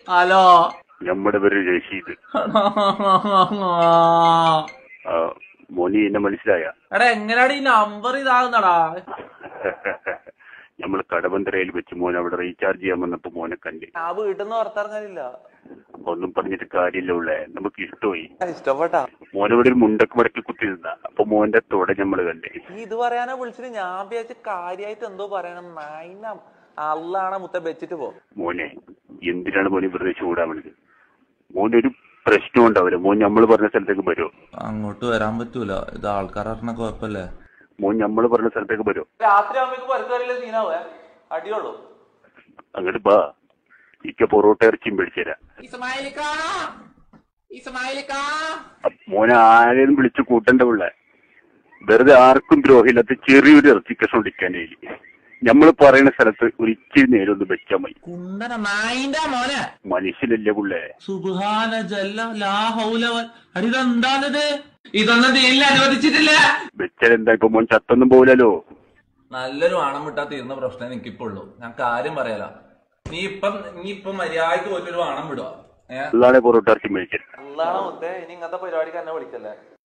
hello നമ്മുടെ പേര് രഷീദ് ആ, മോനി എന്നെ മനസ്സിലായ എടാ എങ്ങനെയാണ് ഈ നമ്പർ ഇതാകുന്നടാ നമ്മൾ കടബന്തരയിൽ വെച്ച് മോൻ അവിടെ റീചാർജ് ചെയ്യാൻ വന്നപ്പോ മോനെ കണ്ട് ആ വീട്ടിൽ നിന്ന് പുറത്തിറങ്ങാനില്ല ഒന്നും പറഞ്ഞിട്ട് കാര്യമില്ല ഉള്ളേ നമുക്ക് ഇഷ്ടമായി ഇഷ്ടപ്പെട്ടാ മോനവിടെ ഒരു മുണ്ടക്ക് മടക്കി കുത്തി നിന്ന അപ്പൊ മോന്റെ തോടെ നമ്മൾ കണ്ടേ ഈ ഇത് പറയാനാ വിളിച്ചിട്ട് ഞാൻ വിചാരിച്ച കാര്യമായിട്ട് എന്തോ പറയണം നായിന അള്ളാണ് മുത്ത വെച്ചിട്ട് പോ മോനെ എന്തിനാണ് മോനെ വെറുതെ ചൂടാവണത് മോനൊരു പ്രശ്നം ഉണ്ടാവില്ല മോൻ നമ്മൾ പറഞ്ഞ സ്ഥലത്തേക്ക് വരുമോ അങ്ങോട്ട് വരാൻ പറ്റൂല ഇത് ആൾക്കാർ അറിഞ്ഞ കുഴപ്പല്ലേ മോൻ നമ്മൾ പറഞ്ഞ സ്ഥലത്തേക്ക് വരുമോ രാത്രി ആവുമ്പോ പരക്കറിയില്ല സീനാവേ അടിയുള്ളൂ അങ്ങോട്ട് ബാ ഇക്ക പൊറോട്ട ഇറച്ചിയും മേടിച്ചുതരാം ഇസ്മായിലിക്കാ ഇസ്മായിലിക്കാ അപ്പ മോനെ ആരെയും വിളിച്ച് കൂട്ടണ്ട പിള്ള വെറുതെ ആർക്കും ദ്രോഹമില്ലാത്ത ചെറിയൊരു ഇറച്ചി കഷ്ണം ഇടിക്കാനേ നമ്മൾ പറയുന്ന സ്ഥലത്ത് ഒരിക്കലും നേരം ഒന്ന് വെച്ചാൽ മതി കുണ്ടന നായിന്റെ മോനെ മനുഷ്യനല്ലേ പിള്ളേ സുബാന ജല്ല ലാ ഹൗല വ- അടി ഇതെന്താണിത് ഇതൊന്നും തീരിൽ അനുവദിച്ചിട്ടില്ല വെച്ചാൽ എന്താ ഇപ്പൊ മോൻ ചത്തൊന്നും പോലല്ലോ നല്ലൊരു ആണം വിട്ടാ തീർന്ന പ്രശ്നം എനിക്കിപ്പോ ഉള്ളൂ ഞാൻ കാര്യം പറയാല നീ ഇപ്പം നീ ഇപ്പം മര്യാദക്ക് പോയിട്ടൊരു ആണം വിടുക ഏഹ് അതാണ് പൊറോട്ട ഇറച്ചി മേടിച്ചത് അള്ളാണ് മുത്തേ ഇനി ഇങ്ങനത്തെ പരിപാടിക്ക് എന്നെ വിളിക്കല്ലേ